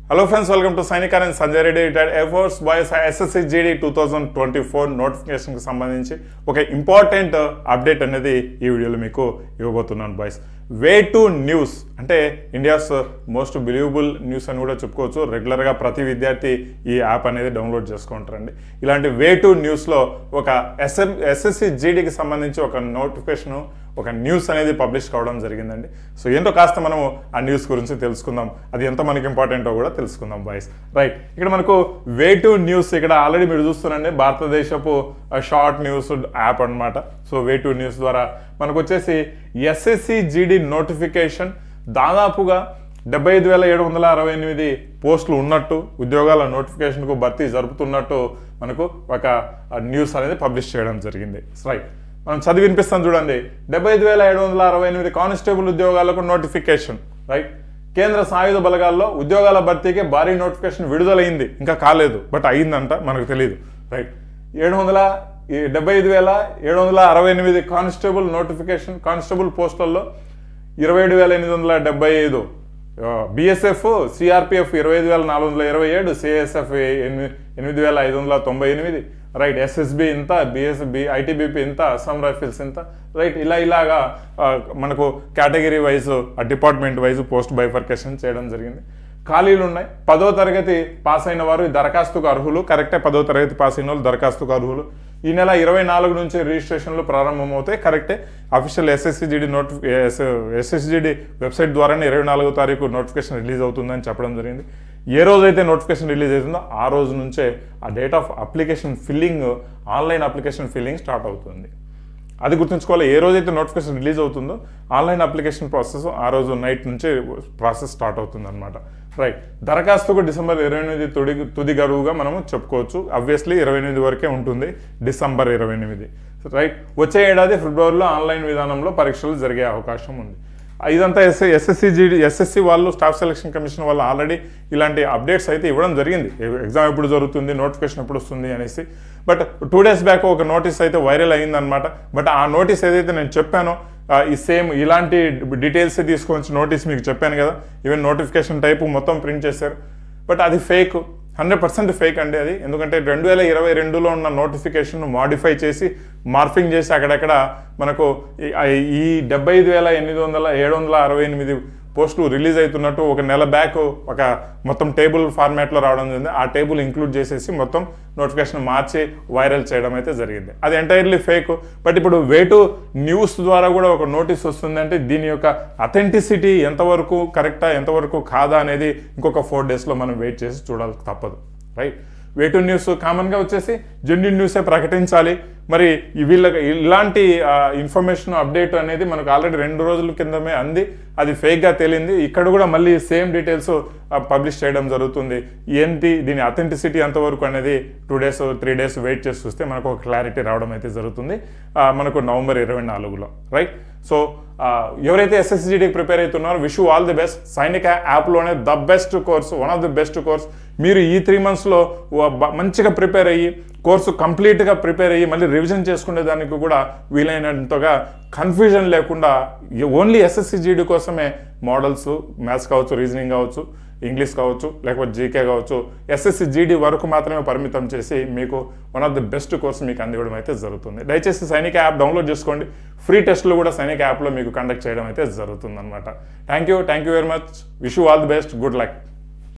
hello friends welcome to Sainik and Sanjay Reddy retired air force boys SSC GD two thousand twenty four నోటిఫికేషన్కి సంబంధించి ఒక important update అనేది ఈ వీడియోలో మీకు ఇవ్వబోతున్నాను బాయ్స్ వే టు న్యూస్ అంటే ఇండియాస్ మోస్ట్ బిలీవబుల్ న్యూస్ అని కూడా చెప్పుకోవచ్చు రెగ్యులర్గా ప్రతి విద్యార్థి ఈ యాప్ అనేది డౌన్లోడ్ చేసుకుంటారండి ఇలాంటి వే టు న్యూస్లో ఒక ఎస్ఎం ఎస్ఎస్సి జీడీకి సంబంధించి ఒక నోటిఫికేషన్ ఒక న్యూస్ అనేది పబ్లిష్ కావడం జరిగిందండి సో ఏంటో కాస్త మనము ఆ న్యూస్ గురించి తెలుసుకుందాం అది ఎంత మనకి ఇంపార్టెంటో కూడా తెలుసుకుందాం బాయ్స్ రైట్ ఇక్కడ మనకు వే టు న్యూస్ ఇక్కడ ఆల్రెడీ మీరు చూస్తున్నారండి భారతదేశపు షార్ట్ న్యూస్ యాప్ అన్నమాట సో వే టు న్యూస్ ద్వారా మనకు వచ్చేసి ఎస్ఎస్సి జీడీ నోటిఫికేషన్ దాదాపుగా డెబ్బై ఐదు వేల ఏడు వందల అరవై ఎనిమిది పోస్టులు ఉన్నట్టు ఉద్యోగాల నోటిఫికేషన్కు భర్తీ జరుపుతున్నట్టు మనకు ఒక న్యూస్ అనేది పబ్లిష్ చేయడం జరిగింది రైట్ మనం చదివి వినిపిస్తాం చూడండి డెబ్బై ఐదు వేల ఏడు వందల అరవై ఎనిమిది కానిస్టేబుల్ ఉద్యోగాలకు నోటిఫికేషన్ రైట్ కేంద్ర సాయుధ బలగాల్లో ఉద్యోగాల భర్తీకి భారీ నోటిఫికేషన్ విడుదలైంది ఇంకా కాలేదు బట్ అయిందంట మనకు తెలియదు రైట్ ఏడు వందల డెబ్బై ఐదు వేల ఏడు వందల అరవై ఎనిమిది కానిస్టేబుల్ నోటిఫికేషన్ కానిస్టేబుల్ పోస్టుల్లో ఇరవై ఏడు వేల ఎనిమిది వందల డెబ్బై ఐదు బిఎస్ఎఫ్ సిఆర్పిఎఫ్ ఇరవై ఐదు వేల నాలుగు వందల ఇరవై ఏడు సిఎస్ఎఫ్ ఎనిమిది ఎనిమిది వేల ఐదు వందల తొంభై ఎనిమిది రైట్ ఎస్ఎస్బి ఇంత బిఎస్బి ఐటీబీపీ ఇంత అస్సాం రైఫిల్స్ ఇంత రైట్ ఇలా ఇలాగా ఆ, మనకు category wise department wise post bifurcation చేయడం జరిగింది ఖాళీలు ఉన్నాయి పదో తరగతి పాస్ అయిన వారు ఈ దరఖాస్తుకు అర్హులు కరెక్టే పదో తరగతి పాస్ అయిన వాళ్ళు దరఖాస్తుకు అర్హులు ఈ నెల ఇరవై నాలుగు నుంచి రిజిస్ట్రేషన్లు ప్రారంభమవుతాయి కరెక్టే అఫీషియల్ ఎస్ఎస్సిజిడి నోటిఫి ఎస్ఎస్జిడి వెబ్సైట్ ద్వారానే ఇరవై నాలుగో తారీఖు నోటిఫికేషన్ రిలీజ్ అవుతుందని చెప్పడం జరిగింది ఏ రోజైతే నోటిఫికేషన్ రిలీజ్ అవుతుందో ఆ రోజు నుంచే ఆ date of application filling online application filling start అవుతుంది అది గుర్తుంచుకోవాలి ఏ రోజైతే నోటిఫికేషన్ రిలీజ్ అవుతుందో ఆన్లైన్ అప్లికేషన్ ప్రాసెస్ ఆ రోజు నైట్ నుంచి ప్రాసెస్ స్టార్ట్ అవుతుంది అనమాట రైట్ దరఖాస్తుకు డిసెంబర్ ఇరవై ఎనిమిది తుడి తుది గడువుగా మనము చెప్పుకోవచ్చు అబ్వియస్లీ ఇరవై ఎనిమిది వరకే ఉంటుంది డిసెంబర్ ఇరవై ఎనిమిది రైట్ వచ్చే ఏడాది ఫిబ్రవరిలో ఆన్లైన్ విధానంలో పరీక్షలు జరిగే అవకాశం ఉంది ఇదంతా ఎస్ ఎస్ఎస్సి జీడి ఎస్ఎస్సి వాళ్ళు స్టాఫ్ సెలక్షన్ కమిషన్ వాళ్ళు ఆల్రెడీ ఇలాంటి అప్డేట్స్ అయితే ఇవ్వడం జరిగింది ఎగ్జామ్ ఎప్పుడు జరుగుతుంది నోటిఫికేషన్ ఎప్పుడు వస్తుంది అనేసి బట్ టూ డేస్ బ్యాక్ ఒక నోటీస్ అయితే వైరల్ అయిందనమాట బట్ ఆ నోటీస్ ఏదైతే నేను చెప్పానో ఆ, ఈ సేమ్ ఇలాంటి డీటెయిల్స్ తీసుకొని నోటీస్ మీకు చెప్పాను కదా ఈవెన్ నోటిఫికేషన్ టైపు మొత్తం ప్రింట్ చేశారు బట్ అది ఫేక్ హండ్రెడ్ పర్సెంట్ ఫేక్ అండి అది ఎందుకంటే రెండు వేల ఇరవై రెండులో ఉన్న నోటిఫికేషన్ మాడిఫై చేసి మార్ఫింగ్ చేసి అక్కడక్కడ మనకు ఈ- ఈ డెబ్బై ఐదు వేల ఎనిమిది వందల ఏడు వందల అరవై ఎనిమిది పోస్టులు రిలీజ్ అవుతున్నట్టు ఒక నెల బ్యాక్ ఒక మొత్తం టేబుల్ ఫార్మాట్లో రావడం జరిగింది ఆ టేబుల్ ఇంక్లూడ్ చేసేసి మొత్తం నోటిఫికేషన్ మార్చి వైరల్ చేయడం అయితే జరిగింది అది ఎంటైర్లీ ఫేక్ బట్ ఇప్పుడు వేటు న్యూస్ ద్వారా కూడా ఒక నోటీస్ వస్తుందంటే దీని యొక్క అథెంటిసిటీ ఎంతవరకు కరెక్టా ఎంతవరకు కాదా అనేది ఇంకొక ఫోర్ డేస్లో మనం వెయిట్ చేసి చూడాలి తప్పదు రైట్ వేటు న్యూస్ కామన్గా వచ్చేసి జెన్యున్ న్యూసే ప్రకటించాలి మరి ఈ వీళ్ళకి ఇలాంటి ఇన్ఫర్మేషన్ అప్డేట్ అనేది మనకు ఆల్రెడీ రెండు రోజుల కిందమే అంది అది ఫేక్గా తేలింది ఇక్కడ కూడా మళ్ళీ సేమ్ డీటెయిల్స్ పబ్లిష్ చేయడం జరుగుతుంది ఏంటి దీని అథెంటిసిటీ ఎంతవరకు అనేది two days three days wait చేసి చూస్తే మనకు ఒక క్లారిటీ రావడం అయితే జరుగుతుంది ఆ, మనకు నవంబర్ ఇరవై నాలుగులో రైట్ సో ఆ, ఎవరైతే ఎస్ఎస్జిడికి ప్రిపేర్ అవుతున్నారో wish all the best Sainika యాప్లోనే the best course one of the best course మీరు ఈ త్రీ మంత్స్లో మంచిగా ప్రిపేర్ అయ్యి కోర్సు కంప్లీట్గా ప్రిపేర్ అయ్యి మళ్ళీ రివిజన్ చేసుకునే దానికి కూడా వీలైనంతగా కన్ఫ్యూజన్ లేకుండా ఓన్లీ ఎస్ఎస్సి జీడీ కోసమే మోడల్స్ మ్యాథ్స్ కావచ్చు రీజనింగ్ కావచ్చు ఇంగ్లీష్ కావచ్చు లేకపోతే జీకే కావచ్చు ఎస్ఎస్సి జీడీ వరకు మాత్రమే పరిమితం చేసి మీకు one of the best course మీకు అందివ్వడం అయితే జరుగుతుంది దయచేసి సైనిక యాప్ డౌన్లోడ్ చేసుకోండి ఫ్రీ టెస్ట్లు కూడా సైనిక యాప్లో మీకు కండక్ట్ చేయడం అయితే జరుగుతుంది అనమాట thank you thank you very much wish you all the best good luck